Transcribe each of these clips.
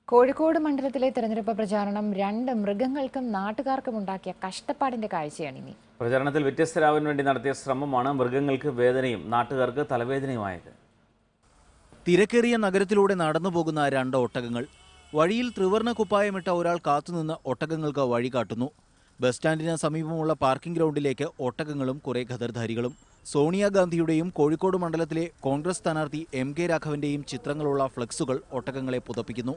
കോഴിക്കോട് മണ്ഡലത്തിലെ തെരഞ്ഞെടുപ്പ് പ്രചാരണം രണ്ട് മൃഗങ്ങൾക്കും നാട്ടുകാർക്കും ഉണ്ടാക്കിയ കഷ്ടപ്പാടിന്റെ കാഴ്ചയാണ് ഇനി പ്രചരണത്തിൽ വ്യത്യസ്തരാവാൻ വേണ്ടി നടത്തിയ ശ്രമമാണ് മൃഗങ്ങൾക്ക് വേദനയും നാട്ടുകാർക്ക് തലവേദനയുമായത് തിരക്കേറിയ നഗരത്തിലൂടെ നടന്നു പോകുന്ന രണ്ട് ഒട്ടകങ്ങൾ വഴിയിൽ ത്രിവർണ കുപ്പായമിട്ട ഒരാൾ കാത്തുനിന്ന് ഒട്ടകങ്ങൾക്ക് വഴി കാട്ടുന്നു ബസ് സ്റ്റാൻഡിന് സമീപമുള്ള പാർക്കിംഗ് ഗ്രൗണ്ടിലേക്ക് ഒട്ടകങ്ങളും കുറെ ഖദർധാരികളും സോണിയാഗാന്ധിയുടെയും കോഴിക്കോട് മണ്ഡലത്തിലെ കോൺഗ്രസ് സ്ഥാനാർത്ഥി എം കെ രാഘവന്റെയും ചിത്രങ്ങളുള്ള ഫ്ലക്സുകൾ ഒട്ടകങ്ങളെ പുതപ്പിക്കുന്നു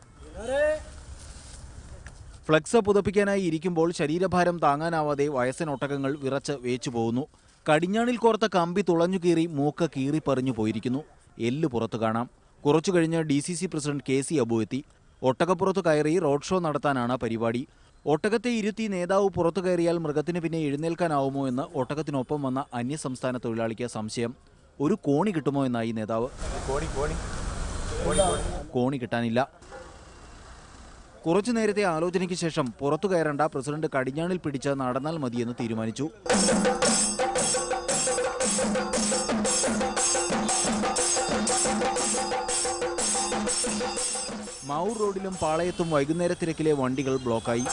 ഫ്ലക്സ് പുതപ്പിക്കാനായി ഇരിക്കുമ്പോൾ ശരീരഭാരം താങ്ങാനാവാതെ വയസ്സൻ ഒട്ടകങ്ങൾ വിറച്ച് വേച്ചുപോകുന്നു കടിഞ്ഞാണിൽ കോർത്ത കമ്പി തുളഞ്ഞു കീറി മൂക്ക് കീറിപ്പറിഞ്ഞു പോയിരിക്കുന്നു എല്ല് പുറത്തു കാണാം കുറച്ചു കഴിഞ്ഞ് D C C president K C Abu എത്തി ഒട്ടകപ്പുറത്ത് കയറി റോഡ് ഷോ നടത്താനാണ് പരിപാടി ഒട്ടകത്തെ ഇരുത്തി നേതാവ് പുറത്തു കയറിയാൽ മൃഗത്തിന് പിന്നെ എഴുന്നേൽക്കാനാവുമോ എന്ന് ഒട്ടകത്തിനൊപ്പം വന്ന അന്യസംസ്ഥാന തൊഴിലാളിക്ക് സംശയം ഒരു കോണി കിട്ടുമോ എന്നായി നേതാവ് കോണി കിട്ടാനില്ല കുറച്ചു നേരത്തെ ആലോചനയ്ക്ക് ശേഷം പുറത്തു കയറേണ്ട പ്രസിഡന്റ് കടിഞ്ഞാണിൽ പിടിച്ച് നടന്നാൽ മതിയെന്ന് തീരുമാനിച്ചു മാവൂർ റോഡിലും പാളയത്തും വൈകുന്നേര തിരക്കിലെ വണ്ടികൾ ബ്ലോക്കായി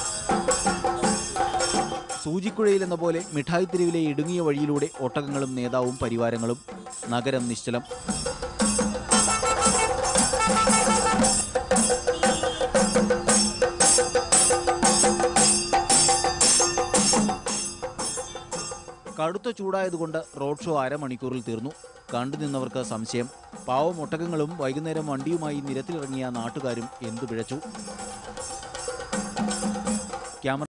സൂചിക്കുഴയിൽ എന്ന പോലെ മിഠായി തെരുവിലെ ഇടുങ്ങിയ വഴിയിലൂടെ ഒട്ടകങ്ങളും നേതാവും പരിവാരങ്ങളും നഗരം നിശ്ചലം കടുത്ത ചൂടായതുകൊണ്ട് റോഡ് ഷോ അരമണിക്കൂറിൽ തീർന്നു കണ്ടുനിന്നവർക്ക് സംശയം പാവം ഒട്ടകങ്ങളും വൈകുന്നേരം വണ്ടിയുമായി നിരത്തിലിറങ്ങിയ നാട്ടുകാരും എന്തു പിഴച്ചു ക്യാമറ